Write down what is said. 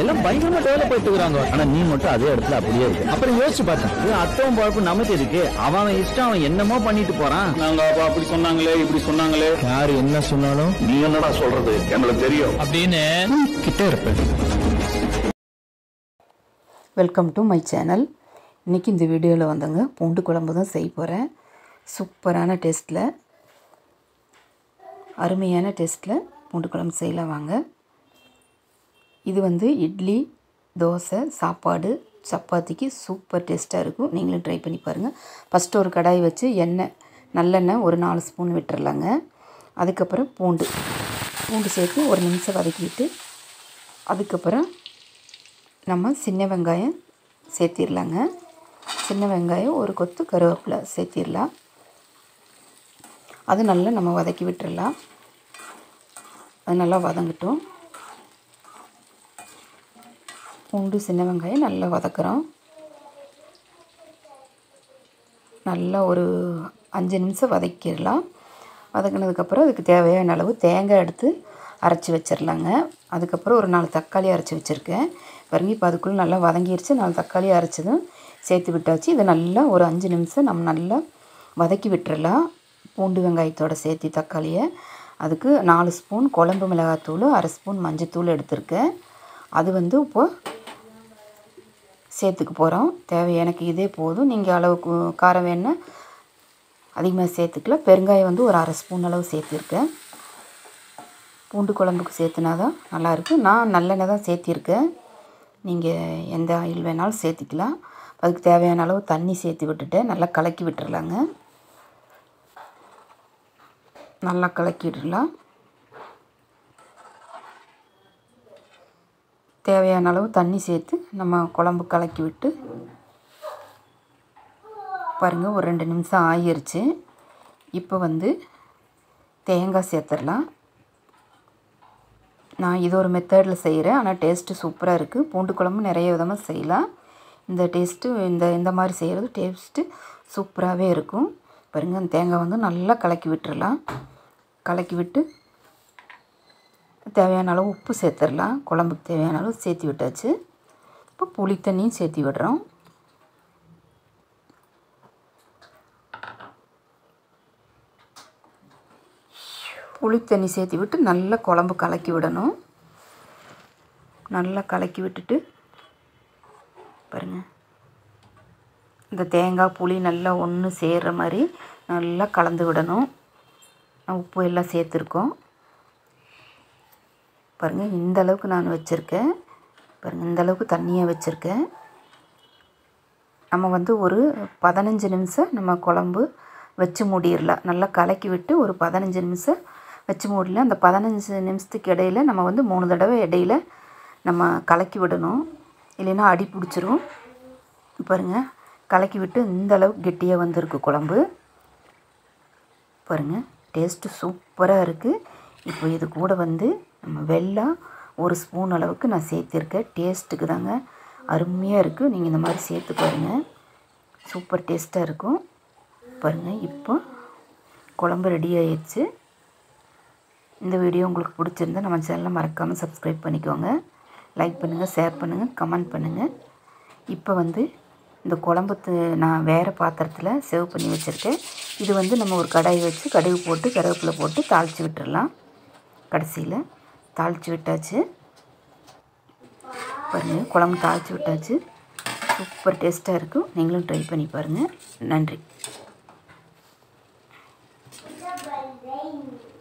எல்லாம் பயங்கரமா டெவலப் ஆயிட்டு இருக்காங்க ஆனா நீ மட்டும் அதே இடத்துல அப்படியே இருக்கு அப்புறம் யோசிச்சு பார்த்தேன் இது அத்தவன் பழப்பு நமக்கு இருக்கு அவன் அவன் இஷ்டம் அவன் என்னமோ பண்ணிட்டு போறான் நாங்க அப்ப அப்படி சொன்னாங்களே இப்படி சொன்னாங்களே யாரு என்ன சொன்னாலும் நீ என்னடா சொல்றது எங்களுக்கு தெரியும் அப்படின்னு கிட்ட இருப்பேன் வெல்கம் டு மை சேனல் இன்றைக்கி இந்த வீடியோவில் வந்துங்க பூண்டு குழம்பு தான் செய்ய போகிறேன் சூப்பரான டேஸ்ட்டில் அருமையான டேஸ்ட்டில் பூண்டு குழம்பு செய்யலாம் வாங்க இது வந்து இட்லி தோசை சாப்பாடு சப்பாத்திக்கு சூப்பர் டேஸ்ட்டாக இருக்கும் நீங்களும் ட்ரை பண்ணி பாருங்கள் ஃபஸ்ட்டு ஒரு கடாய் வச்சு எண்ணெய் நல்லெண்ணெய் ஒரு நாலு ஸ்பூன் விட்டுறலாங்க அதுக்கப்புறம் பூண்டு பூண்டு சேர்த்து ஒரு நிமிஷம் வதக்கிட்டு அதுக்கப்புறம் நம்ம சின்ன வெங்காயம் சேர்த்திடலாங்க சின்ன வெங்காயம் ஒரு கொத்து கருவேப்பிலை சேர்த்திடலாம் அது நல்லா நம்ம வதக்கி விட்டுறலாம் அது நல்லா வதங்கட்டும் பூண்டு சின்ன வெங்காயம் நல்லா வதக்குறோம் நல்லா ஒரு அஞ்சு நிமிஷம் வதக்கிடலாம் வதக்கினதுக்கப்புறம் அதுக்கு தேவையான அளவு தேங்காய் எடுத்து அரைச்சி வச்சிடலாங்க அதுக்கப்புறம் ஒரு நாலு தக்காளி அரைச்சி வச்சுருக்கேன் பாருங்க இப்போ அதுக்குள்ளே நல்லா வதங்கிருச்சு நாலு தக்காளி அரைச்சதும் சேர்த்து விட்டாச்சு இதை நல்லா ஒரு அஞ்சு நிமிஷம் நம்ம நல்லா வதக்கி விட்டுறலாம் பூண்டு வெங்காயத்தோட சேர்த்து தக்காளியை அதுக்கு நாலு ஸ்பூன் குழம்பு மிளகாத்தூள் அரை ஸ்பூன் மஞ்சத்தூள் எடுத்திருக்கேன் அது வந்து இப்போ சேர்த்துக்க போகிறோம் தேவை எனக்கு இதே போதும் நீங்கள் அளவுக்கு காரம் வேணுன்னா அதிகமாக சேர்த்துக்கலாம் பெருங்காயம் வந்து ஒரு அரை ஸ்பூன் அளவு சேர்த்திருக்கேன் பூண்டு குழம்புக்கு சேர்த்துனா தான் நல்லாயிருக்கும் நான் நல்லெண்ணெய் தான் சேர்த்திருக்கேன் நீங்கள் எந்த ஆயில் வேணாலும் சேர்த்திக்கலாம் அதுக்கு தேவையான அளவு தண்ணி சேர்த்து விட்டுட்டு நல்லா கலக்கி விட்டுறலாங்க நல்லா கலக்கி விட்டுடலாம் தேவையான அளவு தண்ணி சேர்த்து நம்ம குழம்பு கலக்கி விட்டு பாருங்கள் ஒரு ரெண்டு நிமிஷம் ஆகிருச்சு இப்போ வந்து தேங்காய் சேர்த்துடலாம் நான் இது ஒரு மெத்தடில் செய்கிறேன் ஆனால் டேஸ்ட்டு சூப்பராக இருக்குது பூண்டு குழம்பு நிறைய விதமாக செய்யலாம் இந்த டேஸ்ட்டு இந்த இந்த மாதிரி செய்கிறது டேஸ்ட்டு சூப்பராகவே இருக்கும் பாருங்கள் அந்த தேங்காய் வந்து நல்லா கலக்கி விட்டுறலாம் கலக்கி விட்டு தேவையான அளவு உப்பு சேர்த்துடலாம் குழம்புக்கு தேவையான அளவு சேர்த்து விட்டாச்சு இப்போ புளி தண்ணியும் சேர்த்து விடுறோம் புளி தண்ணி சேர்த்து விட்டு நல்லா குழம்பு கலக்கி விடணும் நல்லா கலக்கி விட்டுட்டு பாருங்கள் இந்த தேங்காய் புளி நல்லா ஒன்று சேர்கிற மாதிரி நல்லா கலந்து விடணும் உப்பு எல்லாம் சேர்த்துருக்கோம் பாருங்கள் இந்த அளவுக்கு நான் வச்சுருக்கேன் பாருங்கள் இந்த அளவுக்கு தண்ணியாக வச்சுருக்கேன் நம்ம வந்து ஒரு பதினஞ்சு நிமிஷம் நம்ம குழம்பு வச்சு மூடிடலாம் நல்லா கலக்கி விட்டு ஒரு பதினஞ்சு நிமிஷம் வச்சு மூடலாம் அந்த பதினஞ்சு நிமிஷத்துக்கு இடையில நம்ம வந்து மூணு தடவை இடையில நம்ம கலக்கி விடணும் இல்லைன்னா அடி பிடிச்சிரும் பாருங்கள் கலக்கி விட்டு இந்த அளவுக்கு கெட்டியாக வந்திருக்கு குழம்பு பாருங்கள் டேஸ்ட்டு சூப்பராக இருக்குது இப்போ இது கூட வந்து நம்ம வெல்லம் ஒரு ஸ்பூன் அளவுக்கு நான் சேர்த்திருக்கேன் டேஸ்ட்டுக்கு தாங்க அருமையாக இருக்குது நீங்கள் இந்த மாதிரி சேர்த்து பாருங்கள் சூப்பர் டேஸ்ட்டாக இருக்கும் பாருங்கள் இப்போ குழம்பு ரெடி ஆயிடுச்சு இந்த வீடியோ உங்களுக்கு பிடிச்சிருந்தா நம்ம சேனலை மறக்காமல் சப்ஸ்கிரைப் பண்ணிக்கோங்க லைக் பண்ணுங்கள் ஷேர் பண்ணுங்கள் கமெண்ட் பண்ணுங்கள் இப்போ வந்து இந்த குழம்பு து- நான் வேறு பாத்திரத்தில் சேவ் பண்ணி வச்சுருக்கேன் இது வந்து நம்ம ஒரு கடாய் வச்சு கடுகு போட்டு கருவேப்பிலை போட்டு தாளித்து விட்டுறலாம் கடைசியில் தாளித்து விட்டாச்சு பாருங்கள் குழம்பு தாளித்து விட்டாச்சு சூப்பர் டேஸ்ட்டாக இருக்கும் நீங்களும் ட்ரை பண்ணி பாருங்கள் நன்றி